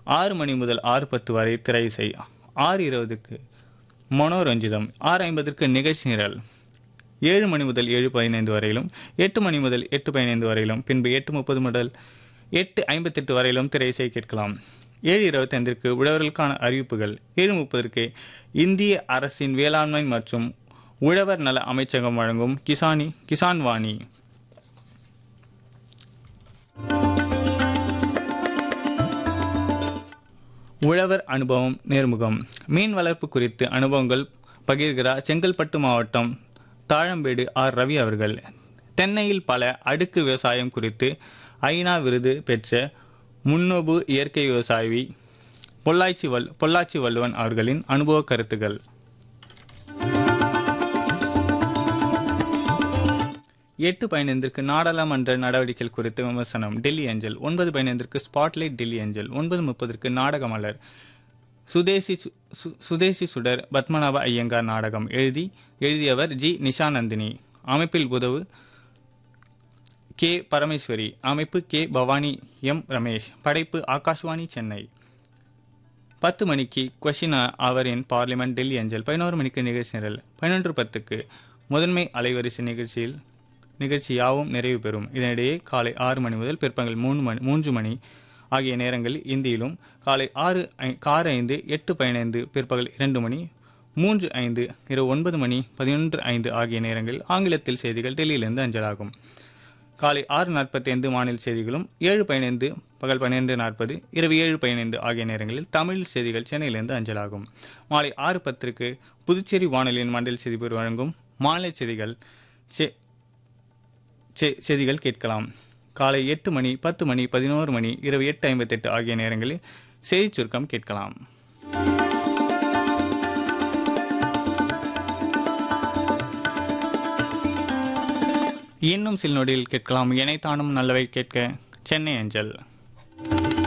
ஆறு மணி முதல் ஆறு பத்து வரை திரை இசை ஆறு இருபதுக்கு மனோரஞ்சிதம் ஆறு ஐம்பதற்கு நிகழ்ச்சி நிரல் ஏழு மணி முதல் ஏழு பதினைந்து வரையிலும் எட்டு மணி முதல் எட்டு பதினைந்து வரையிலும் பின்பு எட்டு முப்பது முதல் எட்டு ஐம்பத்தெட்டு வரையிலும் திரை இசை கேட்கலாம் ஏழு இருபத்தைந்திற்கு உழவர்களுக்கான அறிவிப்புகள் ஏழு முப்பதற்கு இந்திய அரசின் வேளாண்மை மற்றும் உழவர் நல அமைச்சகம் வழங்கும் கிசானி கிசான் வாணி உழவர் அனுபவம் நேர்முகம் மீன் வளர்ப்பு குறித்து அனுபவங்கள் பகிர்கிறார் செங்கல்பட்டு மாவட்டம் தாழம்பேடு ஆர் ரவி அவர்கள் தென்னையில் பல அடுக்கு விவசாயம் குறித்து ஐநா விருது பெற்ற முன்னோபு இயற்கை விவசாயி பொள்ளாச்சி வல் பொள்ளாச்சி வள்ளுவன் அவர்களின் அனுபவ கருத்துகள் எட்டு பதினைந்திற்கு நாடாளுமன்ற நடவடிக்கைகள் குறித்து விமர்சனம் டெல்லி அஞ்சல் ஒன்பது பதினைந்திற்கு ஸ்பாட்லைட் டெல்லி அஞ்சல் ஒன்பது முப்பதற்கு நாடக மலர் சுதேசி சு- சு- சுதேசி சுடர் பத்மநாப ஐயங்கார் நாடகம் எழுதி எழுதியவர் ஜி நிஷாநந்தினி அமைப்பில் உதவு கே பரமேஸ்வரி அமைப்பு கே பவானி எம் ரமேஷ் படைப்பு ஆகாஷ்வாணி சென்னை பத்து மணிக்கு கொஷின் அவரின் பார்லிமெண்ட் டெல்லி அஞ்சல் பதினோரு மணிக்கு நிகழ்ச்சி நிரல் பதினொன்று பத்துக்கு முதன்மை அலைவரிசை நிகழ்ச்சியில் நிகழ்ச்சி யாவும் நிறைவு பெறும் இதனிடையே காலை ஆறு மணி முதல் பிற்பகல் மூணு மணி மூன்று மணி ஆகிய நேரங்களில் இந்தியிலும் காலை ஆறு ஐ- ஆறு ஐந்து எட்டு பதினைந்து பிற்பகல் இரண்டு மணி மூன்று ஐந்து இரவு ஒன்பது மணி பதினொன்று ஐந்து ஆகிய நேரங்களில் ஆங்கிலத்தில் செய்திகள் டெல்லியிலிருந்து அஞ்சலாகும் காலை ஆறு நாற்பத்தி ஐந்து மாநில செய்திகளும் ஏழு பதினைந்து பகல் பன்னிரெண்டு நாற்பது இரவு ஏழு பதினைந்து ஆகிய நேரங்களில் தமிழ் செய்திகள் சென்னையிலிருந்து அஞ்சலாகும் மாலை ஆறு பத்திற்கு புதுச்சேரி வானொலியின் மண்டல் செய்திபர் வழங்கும் மாநில செய்திகள் செ- செ- செய்திகள் கேட்கலாம் காலை எட்டு மணி பத்து மணி பதினோரு மணி இரவு எட்டு ஐம்பத்தெட்டு ஆகிய நேரங்களில் செய்திச் சுருக்கம் கேட்கலாம் இன்னும் சில நொடியில் கேட்கலாம் இணைத்தானும் நல்லவை கேட்க சென்னை அஞ்சல்